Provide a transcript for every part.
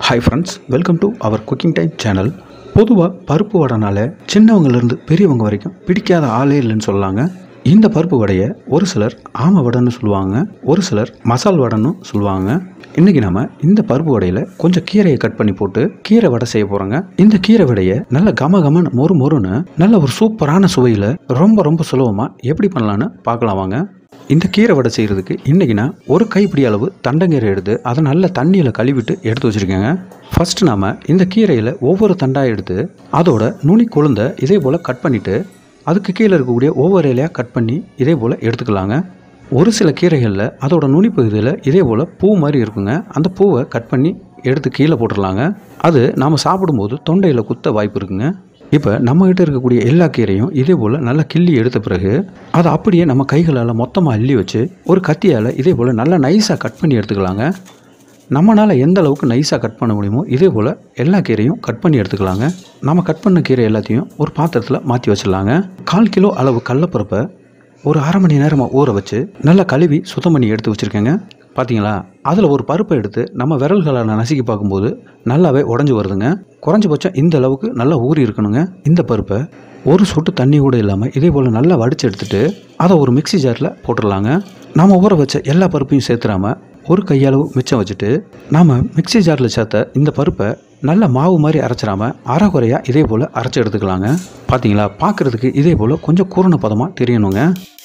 hi friends welcome to our cooking time channel பொதுவாக பருப்பு வடைனால சின்னவங்கலேருந்து பெரியவங்க வரைக்கும் பிடிக்காத ஆளே இல்லைன்னு சொல்லலாங்க இந்த பருப்பு வடையை ஒரு சிலர் ஆம வடைன்னு சொல்லுவாங்க ஒரு சிலர் மசால் வடைன்னு சொல்லுவாங்க இன்றைக்கி நம்ம இந்த பருப்பு வடையில் கொஞ்சம் கீரையை கட் பண்ணி போட்டு கீரை வடை செய்ய போகிறோங்க இந்த கீரை வடையை நல்ல கம கமன்னு மொறு மொறுன்னு நல்ல ஒரு சூப்பரான சுவையில் ரொம்ப ரொம்ப சுலபமாக எப்படி பண்ணலான்னு பார்க்கலாம் வாங்க இந்த கீரை வடை செய்கிறதுக்கு இன்றைக்கி நான் ஒரு கைப்பிடி அளவு தண்டங்கீரை எடுத்து அதை நல்ல தண்ணியில் கழுவிட்டு எடுத்து வச்சுருக்கேங்க ஃபஸ்ட்டு நாம் இந்த கீரையில் ஒவ்வொரு தண்டாக எடுத்து அதோட நுனி கொழுந்த இதே போல் கட் பண்ணிவிட்டு அதுக்கு கீழே இருக்கக்கூடிய ஒவ்வொரு இலையாக கட் பண்ணி இதே போல் எடுத்துக்கலாங்க ஒரு சில கீரைகளில் அதோட நுனி பகுதியில் இதே போல் பூ மாதிரி இருக்குங்க அந்த பூவை கட் பண்ணி எடுத்து கீழே போட்டுடலாங்க அது நாம் சாப்பிடும்போது தொண்டையில் குத்த வாய்ப்பு இருக்குங்க இப்போ நம்மகிட்ட இருக்கக்கூடிய எல்லா கீரையும் இதே போல் நல்லா கிள்ளி எடுத்த பிறகு அதை அப்படியே நம்ம கைகளால் மொத்தமாக அள்ளி வச்சு ஒரு கத்தியால் இதே போல் நல்லா நைஸாக கட் பண்ணி எடுத்துக்கலாங்க நம்மளால் எந்த அளவுக்கு நைஸாக கட் பண்ண முடியுமோ இதே போல் எல்லா கீரையும் கட் பண்ணி எடுத்துக்கலாங்க நம்ம கட் பண்ண கீரை எல்லாத்தையும் ஒரு பாத்திரத்தில் மாற்றி வச்சிடலாங்க கால் கிலோ அளவு கடலப்பருப்பை ஒரு அரை மணி நேரமாக ஊற வச்சு நல்லா கழுவி சுத்தம் பண்ணி எடுத்து வச்சுருக்கேங்க பார்த்தீங்களா அதில் ஒரு பருப்பை எடுத்து நம்ம விரல்களால் நசுக்கி பார்க்கும்போது நல்லாவே உடஞ்சி வருதுங்க குறைஞ்சபட்சம் இந்த அளவுக்கு நல்லா ஊறி இருக்கணுங்க இந்த பருப்பை ஒரு சொட்டு தண்ணி கூட இல்லாமல் இதே போல் நல்லா வடித்து எடுத்துட்டு அதை ஒரு மிக்ஸி ஜாரில் போட்டுடலாங்க நாம் ஊற வச்ச எல்லா பருப்பையும் சேர்த்துறாம ஒரு கையளவு மிச்சம் வச்சுட்டு நாம் மிக்ஸி ஜாரில் சேர்த்த இந்த பருப்பை நல்ல மாவு மாதிரி அரைச்சிடாம அரைகுறையாக இதே போல் அரைச்சி எடுத்துக்கலாங்க பார்த்தீங்களா பார்க்குறதுக்கு இதே போல் கொஞ்சம் கூரண பதமாக தெரியணுங்க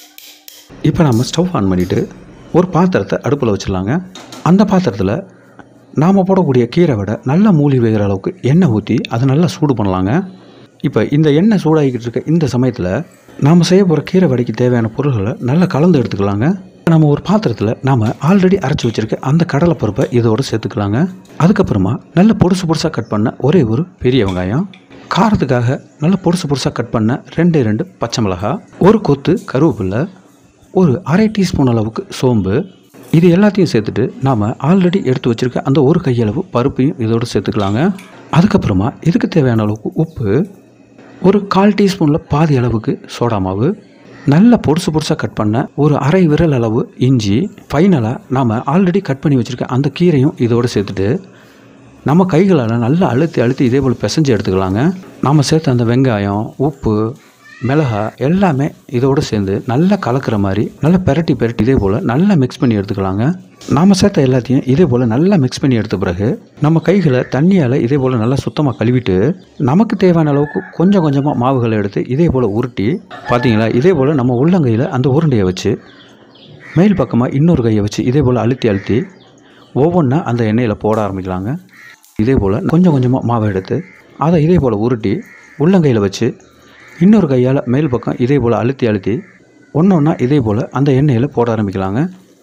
இப்போ நம்ம ஸ்டவ் ஆன் பண்ணிவிட்டு ஒரு பாத்திரத்தை அடுப்பில் வச்சிடலாங்க அந்த பாத்திரத்தில் நாம் போடக்கூடிய கீரை விட நல்லா மூலி வேகிற அளவுக்கு எண்ணெய் ஊற்றி அதை நல்லா சூடு பண்ணலாங்க இப்போ இந்த எண்ணெய் சூடாகிக்கிட்டு இருக்க இந்த சமயத்தில் நாம் செய்ய போகிற கீரை வடைக்கு தேவையான பொருள்களை நல்லா கலந்து எடுத்துக்கலாங்க நம்ம ஒரு பாத்திரத்தில் நாம் ஆல்ரெடி அரைச்சி வச்சுருக்க அந்த கடலைப்பருப்பை இதோடு சேர்த்துக்கலாங்க அதுக்கப்புறமா நல்ல பொடுசு பொடுசாக கட் பண்ண ஒரே ஒரு பெரிய வெங்காயம் காரத்துக்காக நல்ல பொடுசு பொடுசாக கட் பண்ண ரெண்டு ரெண்டு பச்சை மிளகாய் ஒரு கொத்து கருவேப்பில்லை ஒரு அரை டீஸ்பூன் அளவுக்கு சோம்பு இது எல்லாத்தையும் சேர்த்துட்டு நாம் ஆல்ரெடி எடுத்து வச்சுருக்க அந்த ஒரு கையளவு பருப்பையும் இதோடு சேர்த்துக்கலாங்க அதுக்கப்புறமா இதுக்கு தேவையான அளவுக்கு உப்பு ஒரு கால் டீஸ்பூனில் பாதி அளவுக்கு சோடா மாவு நல்ல பொடுசு பொடுசாக கட் பண்ண ஒரு அரை விரல் அளவு இஞ்சி ஃபைனலாக நாம் ஆல்ரெடி கட் பண்ணி வச்சுருக்க அந்த கீரையும் இதோடு சேர்த்துட்டு நம்ம கைகளால் நல்லா அழுத்தி அழுத்தி இதே போல் பிசைஞ்சு எடுத்துக்கலாங்க நாம் சேர்த்த அந்த வெங்காயம் உப்பு மிளகா எல்லாமே இதோடு சேர்ந்து நல்லா கலக்கிற மாதிரி நல்லா பெரட்டி பெரட்டி இதே போல் நல்லா மிக்ஸ் பண்ணி எடுத்துக்கலாங்க நாம் சேர்த்த எல்லாத்தையும் இதே போல் நல்லா மிக்ஸ் பண்ணி எடுத்த பிறகு நம்ம கைகளை தண்ணியால் இதே போல் நல்லா சுத்தமாக கழுவிட்டு நமக்கு தேவையான அளவுக்கு கொஞ்சம் கொஞ்சமாக மாவுகளை எடுத்து இதே போல் உருட்டி பார்த்தீங்களா இதே போல் நம்ம உள்ளங்கையில் அந்த உருண்டையை வச்சு மேல் பக்கமாக இன்னொரு கையை வச்சு இதே போல் அழுத்தி அழுத்தி ஒவ்வொன்றா அந்த எண்ணெயில் போட ஆரம்பிக்கலாங்க இதே போல் கொஞ்சம் கொஞ்சமாக மாவை எடுத்து அதை இதே போல் உருட்டி உள்ளங்கையில் வச்சு இன்னொரு கையால் மேல் பக்கம் இதே போல் அழுத்தி அழுத்தி ஒன்று ஒன்றா இதே போல் அந்த எண்ணெயில் போட ஆரம்பிக்கலாங்க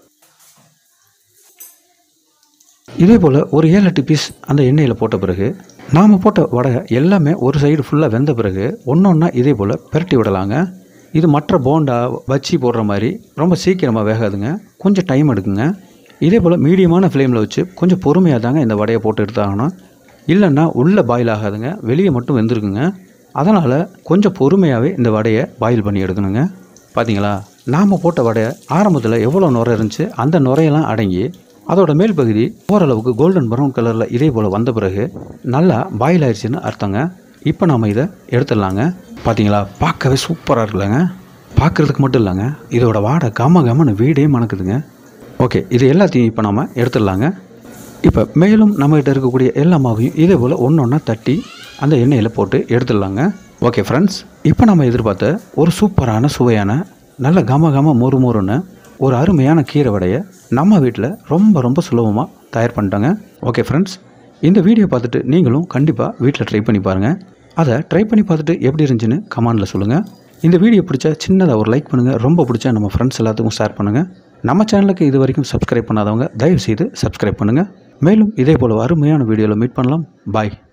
இதே போல் ஒரு ஏழு எட்டு பீஸ் அந்த எண்ணெயில் போட்ட பிறகு நாம் போட்ட வடை எல்லாமே ஒரு சைடு ஃபுல்லாக வெந்த பிறகு ஒன்று ஒன்றா இதே போல் பிரட்டி விடலாங்க இது மற்ற போண்டா வச்சி போடுற மாதிரி ரொம்ப சீக்கிரமாக வேகாதுங்க கொஞ்சம் டைம் எடுக்குங்க இதே போல் மீடியமான ஃப்ளேமில் வச்சு கொஞ்சம் பொறுமையாக தாங்க இந்த வடையை போட்டு எடுத்தாகணும் இல்லைன்னா உள்ளே பாயில் ஆகாதுங்க வெளியே மட்டும் வெந்திருக்குங்க அதனால் கொஞ்சம் பொறுமையாகவே இந்த வடையை பாயில் பண்ணி எடுக்கணுங்க பார்த்தீங்களா நாம் போட்ட வடை ஆரம்பத்தில் எவ்வளோ நுரை இருந்துச்சு அந்த நுரையெல்லாம் அடங்கி அதோட மேல் பகுதி ஓரளவுக்கு கோல்டன் ப்ரௌன் கலரில் இதே போல் வந்த பிறகு நல்லா பாயில் ஆயிடுச்சுன்னு அர்த்தங்க இப்போ நாம் இதை எடுத்துடலாங்க பார்த்தீங்களா பார்க்கவே சூப்பராக இருக்குல்லங்க பார்க்குறதுக்கு மட்டும் இல்லைங்க இதோட வாடை கம கமன்னு வீடே மணக்குதுங்க ஓகே இது எல்லாத்தையும் இப்போ நாம் எடுத்துடலாங்க இப்போ மேலும் நம்மகிட்ட இருக்கக்கூடிய எல்லா மாவையும் இதே போல் ஒன்று ஒன்றா தட்டி அந்த எண்ணெயில் போட்டு எடுத்துடலாங்க ஓகே ஃப்ரெண்ட்ஸ் இப்போ நம்ம எதிர்பார்த்த ஒரு சூப்பரான சுவையான நல்ல கம கம மொறு மொறுன்னு ஒரு அருமையான கீரை வடையை நம்ம வீட்டில் ரொம்ப ரொம்ப சுலபமாக தயார் பண்ணிட்டோங்க ஓகே ஃப்ரெண்ட்ஸ் இந்த வீடியோ பார்த்துட்டு நீங்களும் கண்டிப்பாக வீட்டில் ட்ரை பண்ணி பாருங்கள் அதை ட்ரை பண்ணி பார்த்துட்டு எப்படி இருந்துச்சுன்னு கமெண்டில் சொல்லுங்கள் இந்த வீடியோ பிடிச்சா சின்னதாக ஒரு லைக் பண்ணுங்கள் ரொம்ப பிடிச்சா நம்ம ஃப்ரெண்ட்ஸ் எல்லாத்துக்கும் ஷேர் பண்ணுங்கள் நம்ம சேனலுக்கு இது வரைக்கும் சப்ஸ்கிரைப் பண்ணாதவங்க தயவு செய்து சப்ஸ்கிரைப் பண்ணுங்கள் மேலும் இதே போல் அருமையான வீடியோவில் மீட் பண்ணலாம் பாய்